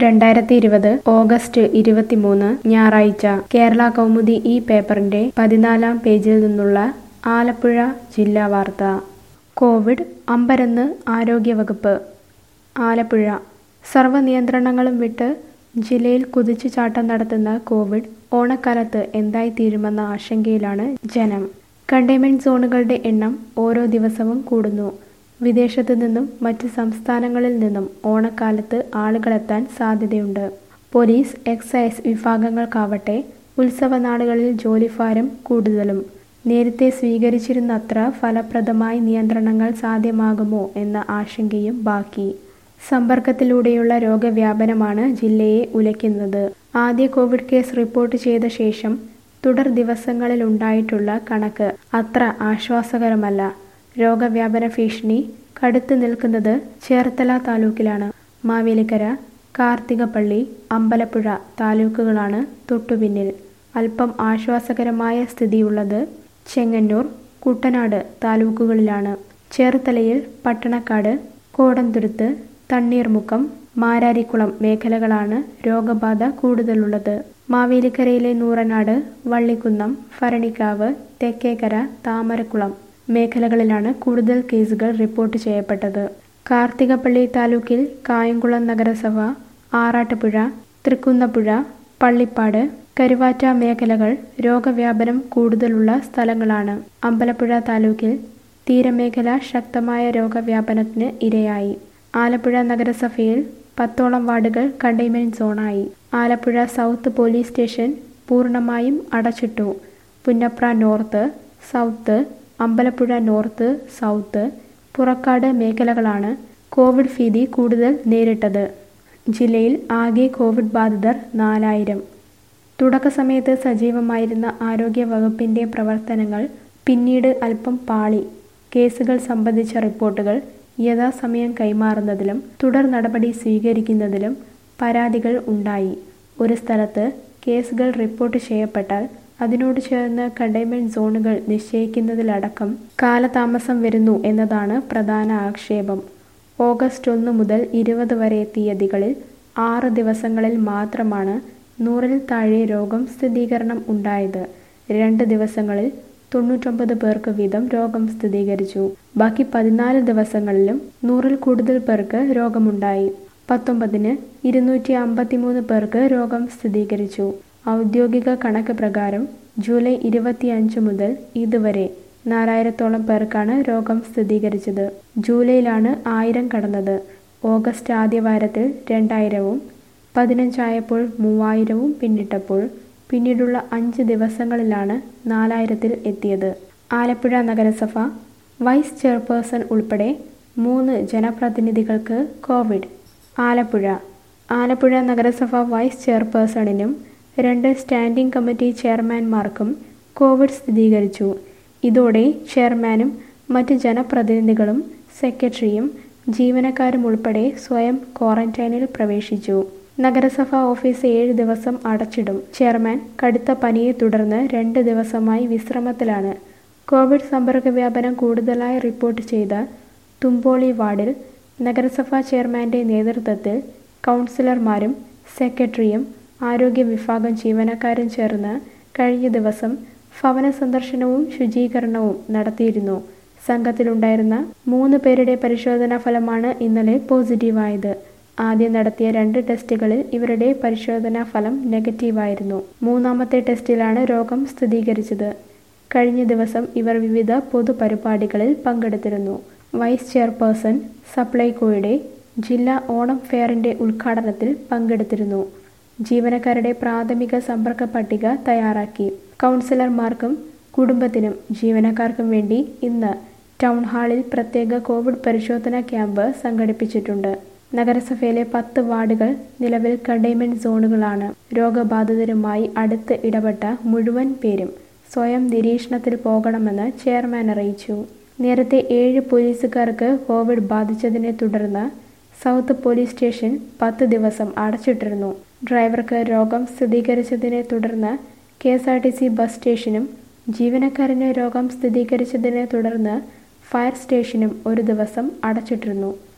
രണ്ടായിരത്തി ഇരുപത് ഓഗസ്റ്റ് ഇരുപത്തിമൂന്ന് ഞായറാഴ്ച കേരള കൗമുദി ഈ പേപ്പറിന്റെ പതിനാലാം പേജിൽ നിന്നുള്ള ആലപ്പുഴ ജില്ലാ വാർത്ത കോവിഡ് അമ്പരന്ന് ആരോഗ്യവകുപ്പ് ആലപ്പുഴ സർവ്വ നിയന്ത്രണങ്ങളും വിട്ട് ജില്ലയിൽ കുതിച്ചുചാട്ടം നടത്തുന്ന കോവിഡ് ഓണക്കാലത്ത് എന്തായിത്തീരുമെന്ന ആശങ്കയിലാണ് ജനം കണ്ടെയ്ൻമെന്റ് സോണുകളുടെ എണ്ണം ഓരോ ദിവസവും കൂടുന്നു വിദേശത്തു നിന്നും മറ്റ് സംസ്ഥാനങ്ങളിൽ നിന്നും ഓണക്കാലത്ത് ആളുകളെത്താൻ സാധ്യതയുണ്ട് പോലീസ് എക്സൈസ് വിഭാഗങ്ങൾക്കാവട്ടെ ഉത്സവ നാളുകളിൽ ജോലിഭാരം കൂടുതലും നേരത്തെ സ്വീകരിച്ചിരുന്നത്ര ഫലപ്രദമായി നിയന്ത്രണങ്ങൾ സാധ്യമാകുമോ എന്ന ആശങ്കയും ബാക്കി സമ്പർക്കത്തിലൂടെയുള്ള രോഗവ്യാപനമാണ് ജില്ലയെ ഉലയ്ക്കുന്നത് ആദ്യ കോവിഡ് കേസ് റിപ്പോർട്ട് ചെയ്ത ശേഷം തുടർ ദിവസങ്ങളിലുണ്ടായിട്ടുള്ള കണക്ക് അത്ര ആശ്വാസകരമല്ല രോഗവ്യാപന ഭീഷണി കടുത്തു നിൽക്കുന്നത് ചേർത്തല താലൂക്കിലാണ് മാവേലിക്കര കാർത്തികപ്പള്ളി അമ്പലപ്പുഴ താലൂക്കുകളാണ് തൊട്ടുപിന്നിൽ അല്പം ആശ്വാസകരമായ സ്ഥിതിയുള്ളത് ചെങ്ങന്നൂർ കുട്ടനാട് താലൂക്കുകളിലാണ് ചേർത്തലയിൽ പട്ടണക്കാട് കോടന്തുരുത്ത് തണ്ണീർമുക്കം മാരാരിക്കുളം മേഖലകളാണ് രോഗബാധ കൂടുതലുള്ളത് മാവേലിക്കരയിലെ നൂറനാട് വള്ളിക്കുന്നം ഭരണിക്കാവ് തെക്കേക്കര താമരക്കുളം മേഖലകളിലാണ് കൂടുതൽ കേസുകൾ റിപ്പോർട്ട് ചെയ്യപ്പെട്ടത് കാർത്തികപ്പള്ളി താലൂക്കിൽ കായംകുളം നഗരസഭ ആറാട്ടുപുഴ തൃക്കുന്നപ്പുഴ പള്ളിപ്പാട് കരുവാറ്റ മേഖലകൾ രോഗവ്യാപനം കൂടുതലുള്ള സ്ഥലങ്ങളാണ് അമ്പലപ്പുഴ താലൂക്കിൽ തീരമേഖല ശക്തമായ രോഗവ്യാപനത്തിന് ഇരയായി ആലപ്പുഴ നഗരസഭയിൽ പത്തോളം വാർഡുകൾ കണ്ടെയ്ൻമെന്റ് സോണായി ആലപ്പുഴ സൗത്ത് പോലീസ് സ്റ്റേഷൻ പൂർണ്ണമായും അടച്ചിട്ടു Punnapra north south Ambalappuzha north south Purakkad മേഖലകളാണ് കോവിഡ് ഭീതി കൂടുതൽ നേരിട്ടത് ജില്ലയിൽ ആകെ കോവിഡ് ബാധിതർ നാലായിരം തുടക്ക സമയത്ത് സജീവമായിരുന്ന ആരോഗ്യ വകുപ്പിന്റെ പ്രവർത്തനങ്ങൾ പിന്നീട് അല്പം പാളി കേസുകൾ സംബന്ധിച്ച റിപ്പോർട്ടുകൾ യഥാസമയം കൈമാറുന്നതിലും തുടർ നടപടി സ്വീകരിക്കുന്നതിലും പരാതികൾ ഉണ്ടായി ഒരു സ്ഥലത്ത് കേസുകൾ റിപ്പോർട്ട് ചെയ്യപ്പെട്ടാൽ അതിനോട് ചേർന്ന് കണ്ടെയ്ൻമെന്റ് സോണുകൾ നിശ്ചയിക്കുന്നതിലടക്കം കാലതാമസം വരുന്നു എന്നതാണ് പ്രധാന ആക്ഷേപം ഓഗസ്റ്റ് ഒന്ന് മുതൽ ഇരുപത് വരെ തീയതികളിൽ ആറ് ദിവസങ്ങളിൽ മാത്രമാണ് നൂറിൽ താഴെ രോഗം സ്ഥിരീകരണം ഉണ്ടായത് രണ്ട് ദിവസങ്ങളിൽ തൊണ്ണൂറ്റൊമ്പത് പേർക്ക് വീതം രോഗം സ്ഥിരീകരിച്ചു ബാക്കി പതിനാല് ദിവസങ്ങളിലും നൂറിൽ കൂടുതൽ പേർക്ക് രോഗമുണ്ടായി പത്തൊമ്പതിന് ഇരുന്നൂറ്റി അമ്പത്തിമൂന്ന് പേർക്ക് രോഗം സ്ഥിരീകരിച്ചു ഔദ്യോഗിക കണക്ക് പ്രകാരം ജൂലൈ ഇരുപത്തിയഞ്ച് മുതൽ ഇതുവരെ നാലായിരത്തോളം പേർക്കാണ് രോഗം സ്ഥിരീകരിച്ചത് ജൂലൈയിലാണ് ആയിരം കടന്നത് ഓഗസ്റ്റ് ആദ്യവാരത്തിൽ രണ്ടായിരവും പതിനഞ്ചായപ്പോൾ മൂവായിരവും പിന്നിട്ടപ്പോൾ പിന്നീടുള്ള അഞ്ച് ദിവസങ്ങളിലാണ് നാലായിരത്തിൽ എത്തിയത് ആലപ്പുഴ നഗരസഭ വൈസ് ചെയർപേഴ്സൺ ഉൾപ്പെടെ മൂന്ന് ജനപ്രതിനിധികൾക്ക് കോവിഡ് ആലപ്പുഴ ആലപ്പുഴ നഗരസഭ വൈസ് ചെയർപേഴ്സണിനും രണ്ട് സ്റ്റാൻഡിംഗ് കമ്മിറ്റി ചെയർമാൻമാർക്കും കോവിഡ് സ്ഥിരീകരിച്ചു ഇതോടെ ചെയർമാനും മറ്റ് ജനപ്രതിനിധികളും സെക്രട്ടറിയും ജീവനക്കാരും ഉൾപ്പെടെ സ്വയം ക്വാറന്റൈനിൽ പ്രവേശിച്ചു നഗരസഭാ ഓഫീസ് ഏഴ് ദിവസം അടച്ചിടും ചെയർമാൻ കടുത്ത പനിയെ തുടർന്ന് രണ്ട് ദിവസമായി വിശ്രമത്തിലാണ് കോവിഡ് സമ്പർക്ക വ്യാപനം കൂടുതലായി റിപ്പോർട്ട് ചെയ്ത തുമ്പോളി വാർഡിൽ നഗരസഭാ ചെയർമാന്റെ നേതൃത്വത്തിൽ കൗൺസിലർമാരും സെക്രട്ടറിയും ആരോഗ്യ വിഭാഗം ജീവനക്കാരും ചേർന്ന് കഴിഞ്ഞ ദിവസം ഭവന സന്ദർശനവും ശുചീകരണവും നടത്തിയിരുന്നു സംഘത്തിലുണ്ടായിരുന്ന മൂന്ന് പേരുടെ പരിശോധനാ ഫലമാണ് ഇന്നലെ പോസിറ്റീവായത് ആദ്യം നടത്തിയ രണ്ട് ടെസ്റ്റുകളിൽ ഇവരുടെ പരിശോധനാ ഫലം നെഗറ്റീവായിരുന്നു മൂന്നാമത്തെ ടെസ്റ്റിലാണ് രോഗം സ്ഥിരീകരിച്ചത് കഴിഞ്ഞ ദിവസം ഇവർ വിവിധ പൊതുപരിപാടികളിൽ പങ്കെടുത്തിരുന്നു വൈസ് ചെയർപേഴ്സൺ സപ്ലൈകോയുടെ ജില്ലാ ഓണം ഫെയറിന്റെ ഉദ്ഘാടനത്തിൽ പങ്കെടുത്തിരുന്നു ജീവനക്കാരുടെ പ്രാഥമിക സമ്പർക്ക പട്ടിക തയ്യാറാക്കി കൗൺസിലർമാർക്കും കുടുംബത്തിനും ജീവനക്കാർക്കും വേണ്ടി ഇന്ന് ടൗൺ ഹാളിൽ പ്രത്യേക കോവിഡ് പരിശോധനാ ക്യാമ്പ് സംഘടിപ്പിച്ചിട്ടുണ്ട് നഗരസഭയിലെ പത്ത് വാർഡുകൾ നിലവിൽ കണ്ടെയ്ൻമെന്റ് സോണുകളാണ് രോഗബാധിതരുമായി അടുത്ത് ഇടപെട്ട മുഴുവൻ പേരും സ്വയം നിരീക്ഷണത്തിൽ പോകണമെന്ന് ചെയർമാൻ അറിയിച്ചു നേരത്തെ ഏഴ് പോലീസുകാർക്ക് കോവിഡ് ബാധിച്ചതിനെ തുടർന്ന് സൗത്ത് പോലീസ് സ്റ്റേഷൻ പത്ത് ദിവസം അടച്ചിട്ടിരുന്നു ഡ്രൈവർക്ക് രോഗം സ്ഥിരീകരിച്ചതിനെ തുടർന്ന് K S R T C bus സ്റ്റേഷനും ജീവനക്കാരന് രോഗം സ്ഥിരീകരിച്ചതിനെ തുടർന്ന് ഫയർ സ്റ്റേഷനും ഒരു ദിവസം അടച്ചിട്ടിരുന്നു